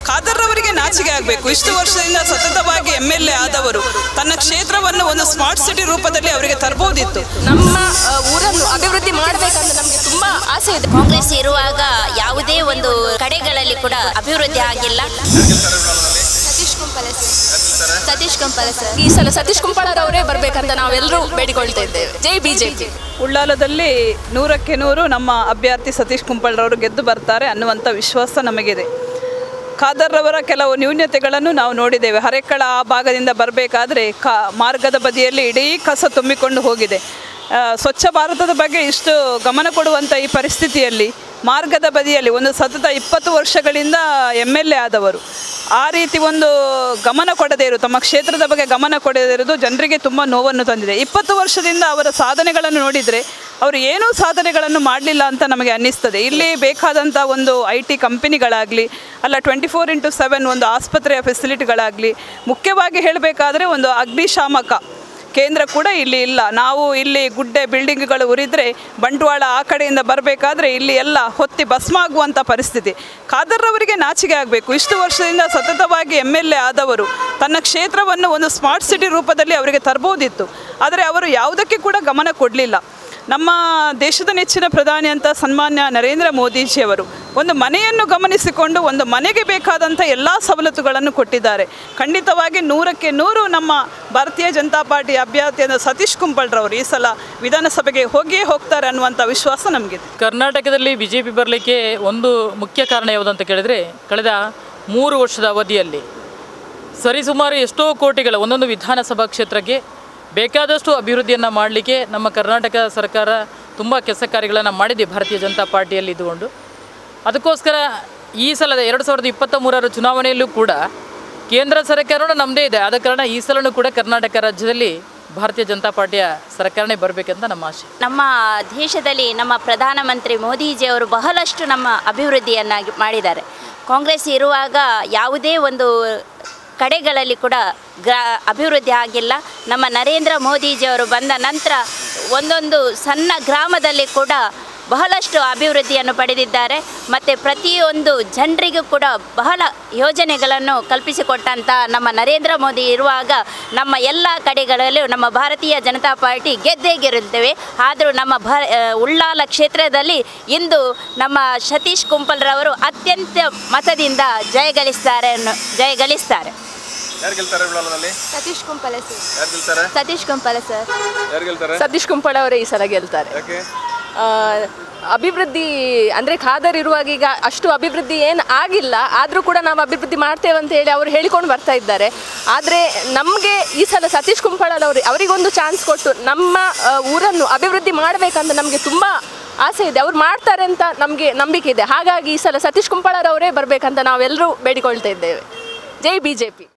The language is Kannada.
ಖಾದರ್ ಅವರಿಗೆ ನಾಚಿಕೆ ಆಗಬೇಕು ಇಷ್ಟು ವರ್ಷದಿಂದ ಸತತವಾಗಿ ಎಂ ಎಲ್ ಎ ಆದವರು ತನ್ನ ಕ್ಷೇತ್ರವನ್ನು ಒಂದು ಸ್ಮಾರ್ಟ್ ಸಿಟಿ ರೂಪದಲ್ಲಿ ಅವರಿಗೆ ತರಬಹುದಿತ್ತು ನಮ್ಮ ಆ, ಊರನ್ನು ಅಭಿವೃದ್ಧಿ ಮಾಡಬೇಕಂತ ನಮಗೆ ತುಂಬಾ ಆಸೆ ಇದೆ ಕಾಂಗ್ರೆಸ್ ಇರುವಾಗ ಯಾವುದೇ ಒಂದು ಕಡೆಗಳಲ್ಲಿ ಕೂಡ ಅಭಿವೃದ್ಧಿ ಆಗಿಲ್ಲ ಸತೀಶ್ ಕುಂಪಲ ಸರ್ ಸತೀಶ್ ಕುಂಪಲ ಸರ್ ಈ ಸಲ ಸತೀಶ್ ಕುಂಪಳರವರೇ ಬರ್ಬೇಕಂತ ನಾವೆಲ್ಲರೂ ಬೇಡಿಕೊಳ್ತಾ ಇದ್ದೇವೆ ಜೈ ಬಿಜೆಪಿ ಉಳ್ಳಾಲದಲ್ಲಿ ನೂರಕ್ಕೆ ನೂರು ನಮ್ಮ ಅಭ್ಯರ್ಥಿ ಸತೀಶ್ ಕುಂಪಳ್ರವರು ಗೆದ್ದು ಬರ್ತಾರೆ ಅನ್ನುವಂಥ ವಿಶ್ವಾಸ ನಮಗಿದೆ ಖಾದರ್ರವರ ಕೆಲವು ನ್ಯೂನ್ಯತೆಗಳನ್ನು ನಾವು ನೋಡಿದ್ದೇವೆ ಹರೆಕ್ಕಳ ಆ ಭಾಗದಿಂದ ಬರಬೇಕಾದ್ರೆ ಕಾ ಮಾರ್ಗದ ಬದಿಯಲ್ಲಿ ಇಡೀ ಕಸ ತುಂಬಿಕೊಂಡು ಹೋಗಿದೆ ಆ, ಸ್ವಚ್ಛ ಭಾರತದ ಬಗ್ಗೆ ಇಷ್ಟು ಗಮನ ಕೊಡುವಂಥ ಈ ಪರಿಸ್ಥಿತಿಯಲ್ಲಿ ಮಾರ್ಗದ ಬದಿಯಲ್ಲಿ ಒಂದು ಸತತ ಇಪ್ಪತ್ತು ವರ್ಷಗಳಿಂದ ಎಮ್ ಎಲ್ ಎ ಆದವರು ಆ ರೀತಿ ಒಂದು ಗಮನ ಕೊಡದೇ ಇರು ತಮ್ಮ ಕ್ಷೇತ್ರದ ಬಗ್ಗೆ ಗಮನ ಕೊಡದೇ ಇರೋದು ಜನರಿಗೆ ತುಂಬ ನೋವನ್ನು ತಂದಿದೆ ಇಪ್ಪತ್ತು ವರ್ಷದಿಂದ ಅವರ ಸಾಧನೆಗಳನ್ನು ನೋಡಿದರೆ ಅವರು ಏನೂ ಸಾಧನೆಗಳನ್ನು ಮಾಡಲಿಲ್ಲ ಅಂತ ನಮಗೆ ಅನ್ನಿಸ್ತದೆ ಇಲ್ಲಿ ಬೇಕಾದಂಥ ಒಂದು ಐ ಟಿ ಕಂಪನಿಗಳಾಗಲಿ ಅಲ್ಲ ಟ್ವೆಂಟಿ ಫೋರ್ ಇಂಟು ಸೆವೆನ್ ಒಂದು ಆಸ್ಪತ್ರೆಯ ಫೆಸಿಲಿಟಿಗಳಾಗಲಿ ಮುಖ್ಯವಾಗಿ ಹೇಳಬೇಕಾದ್ರೆ ಒಂದು ಅಗ್ನಿಶಾಮಕ ಕೇಂದ್ರ ಕೂಡ ಇಲ್ಲಿ ಇಲ್ಲ ನಾವು ಇಲ್ಲಿ ಗುಡ್ಡೆ ಬಿಲ್ಡಿಂಗ್ಗಳು ಉರಿದ್ರೆ ಬಂಟ್ವಾಳ ಆ ಕಡೆಯಿಂದ ಬರಬೇಕಾದ್ರೆ ಇಲ್ಲಿ ಎಲ್ಲ ಹೊತ್ತಿ ಭಸ್ಮ ಆಗುವಂಥ ಪರಿಸ್ಥಿತಿ ಖಾದರ್ರವರಿಗೆ ನಾಚಿಕೆ ಆಗಬೇಕು ಇಷ್ಟು ವರ್ಷದಿಂದ ಸತತವಾಗಿ ಎಮ್ ಎಲ್ ಎ ಆದವರು ತನ್ನ ಕ್ಷೇತ್ರವನ್ನು ಒಂದು ಸ್ಮಾರ್ಟ್ ಸಿಟಿ ರೂಪದಲ್ಲಿ ಅವರಿಗೆ ತರಬಹುದಿತ್ತು ಆದರೆ ಅವರು ಯಾವುದಕ್ಕೆ ಕೂಡ ಗಮನ ಕೊಡಲಿಲ್ಲ ನಮ್ಮ ದೇಶದ ನೆಚ್ಚಿನ ಪ್ರಧಾನಿ ಅಂತ ಸನ್ಮಾನ್ಯ ನರೇಂದ್ರ ಮೋದಿಜಿಯವರು ಒಂದು ಮನೆಯನ್ನು ಗಮನಿಸಿಕೊಂಡು ಒಂದು ಮನೆಗೆ ಬೇಕಾದಂಥ ಎಲ್ಲ ಸವಲತ್ತುಗಳನ್ನು ಕೊಟ್ಟಿದ್ದಾರೆ ಖಂಡಿತವಾಗಿ ನೂರಕ್ಕೆ ನೂರು ನಮ್ಮ ಭಾರತೀಯ ಜನತಾ ಪಾರ್ಟಿ ಅಭ್ಯರ್ಥಿಯಾದ ಸತೀಶ್ ಕುಂಬಳ್ರವರು ಈ ಸಲ ವಿಧಾನಸಭೆಗೆ ಹೋಗಿಯೇ ಹೋಗ್ತಾರೆ ಅನ್ನುವಂಥ ವಿಶ್ವಾಸ ನಮಗಿದೆ ಕರ್ನಾಟಕದಲ್ಲಿ ಬಿ ಜೆ ಪಿ ಬರಲಿಕ್ಕೆ ಒಂದು ಮುಖ್ಯ ಕಾರಣ ಯಾವುದು ಅಂತ ಕೇಳಿದರೆ ಕಳೆದ ಮೂರು ವರ್ಷದ ಅವಧಿಯಲ್ಲಿ ಸರಿಸುಮಾರು ಎಷ್ಟೋ ಕೋಟಿಗಳ ಒಂದೊಂದು ವಿಧಾನಸಭಾ ಕ್ಷೇತ್ರಕ್ಕೆ ಬೇಕಾದಷ್ಟು ಅಭಿವೃದ್ಧಿಯನ್ನು ಮಾಡಲಿಕ್ಕೆ ನಮ್ಮ ಕರ್ನಾಟಕ ಸರ್ಕಾರ ತುಂಬ ಕೆಲಸ ಕಾರ್ಯಗಳನ್ನು ಮಾಡಿದೆ ಭಾರತೀಯ ಜನತಾ ಪಾರ್ಟಿಯಲ್ಲಿ ಇದ್ದುಕೊಂಡು ಅದಕ್ಕೋಸ್ಕರ ಈ ಸಲದ ಎರಡು ಸಾವಿರದ ಇಪ್ಪತ್ತ ಮೂರರ ಚುನಾವಣೆಯಲ್ಲೂ ಕೂಡ ಕೇಂದ್ರ ಸರ್ಕಾರನೂ ನಮ್ಮದೇ ಇದೆ ಆದ ಕಾರಣ ಈ ಸಲನೂ ಕೂಡ ಕರ್ನಾಟಕ ರಾಜ್ಯದಲ್ಲಿ ಭಾರತೀಯ ಜನತಾ ಪಾರ್ಟಿಯ ಸರ್ಕಾರನೇ ಬರಬೇಕಂತ ನಮ್ಮ ಆಶೆ ನಮ್ಮ ದೇಶದಲ್ಲಿ ನಮ್ಮ ಪ್ರಧಾನಮಂತ್ರಿ ಮೋದಿಜಿಯವರು ಬಹಳಷ್ಟು ನಮ್ಮ ಅಭಿವೃದ್ಧಿಯನ್ನಾಗಿ ಮಾಡಿದ್ದಾರೆ ಕಾಂಗ್ರೆಸ್ ಇರುವಾಗ ಯಾವುದೇ ಒಂದು ಕಡೆಗಳಲ್ಲಿ ಕೂಡ ಗ್ರಾ ಅಭಿವೃದ್ಧಿ ಆಗಿಲ್ಲ ನಮ್ಮ ನರೇಂದ್ರ ಮೋದಿಜಿಯವರು ಬಂದ ನಂತರ ಒಂದೊಂದು ಸಣ್ಣ ಗ್ರಾಮದಲ್ಲಿ ಕೂಡ ಬಹಳಷ್ಟು ಅಭಿವೃದ್ಧಿಯನ್ನು ಪಡೆದಿದ್ದಾರೆ ಮತ್ತು ಪ್ರತಿಯೊಂದು ಜನರಿಗೂ ಕೂಡ ಬಹಳ ಯೋಜನೆಗಳನ್ನು ಕಲ್ಪಿಸಿಕೊಟ್ಟಂಥ ನಮ್ಮ ನರೇಂದ್ರ ಮೋದಿ ಇರುವಾಗ ನಮ್ಮ ಎಲ್ಲ ಕಡೆಗಳಲ್ಲೂ ನಮ್ಮ ಭಾರತೀಯ ಜನತಾ ಪಾರ್ಟಿ ಗೆದ್ದೇ ಗೆಲ್ಲುತ್ತೇವೆ ಆದರೂ ನಮ್ಮ ಭ ಆ, ಉಳ್ಳಾಲ ಕ್ಷೇತ್ರದಲ್ಲಿ ಇಂದು ನಮ್ಮ ಸತೀಶ್ ಕುಂಪಲ್ರವರು ಅತ್ಯಂತ ಮತದಿಂದ ಜಯಗಳಿಸ್ತಾರೆ ಅನ್ನು ಜಯಗಳಿಸ್ತಾರೆ ಯಾರು ಗೆಲ್ತಾರೆ ಉಳ್ಳಾಲದಲ್ಲಿ ಸತೀಶ್ ಕುಂಪಲ ಸರ್ ಯಾರು ಗೆಲ್ತಾರೆ ಸತೀಶ್ ಕುಂಪಲ ಸರ್ ಯಾರು ಗೆಲ್ತಾರೆ ಸತೀಶ್ ಕುಂಪಳ ಅವರೇ ಈ ಸಲ ಗೆಲ್ತಾರೆ ಯಾಕೆ ಆ, ಅಭಿವೃದ್ಧಿ ಅಂದರೆ ಖಾದರ್ ಇರುವಾಗ ಈಗ ಅಷ್ಟು ಅಭಿವೃದ್ಧಿ ಏನು ಆಗಿಲ್ಲ ಆದರೂ ಕೂಡ ನಾವು ಅಭಿವೃದ್ಧಿ ಮಾಡ್ತೇವೆ ಅಂತ ಹೇಳಿ ಅವರು ಹೇಳಿಕೊಂಡು ಬರ್ತಾ ಇದ್ದಾರೆ ಆದರೆ ನಮಗೆ ಈ ಸಲ ಸತೀಶ್ ಕುಂಪಳಲ್ ಅವರು ಅವರಿಗೊಂದು ಚಾನ್ಸ್ ಕೊಟ್ಟು ನಮ್ಮ ಆ, ಊರನ್ನು ಅಭಿವೃದ್ಧಿ ಮಾಡಬೇಕಂತ ನಮಗೆ ತುಂಬ ಆಸೆ ಇದೆ ಅವ್ರು ಮಾಡ್ತಾರೆ ಅಂತ ನಮಗೆ ನಂಬಿಕೆ ಇದೆ ಹಾಗಾಗಿ ಈ ಸಲ ಸತೀಶ್ ಕುಂಪಳರವರೇ ಬರಬೇಕಂತ ನಾವೆಲ್ಲರೂ ಬೇಡಿಕೊಳ್ತಾ ಇದ್ದೇವೆ ಜೈ ಬಿ ಜೆ ಪಿ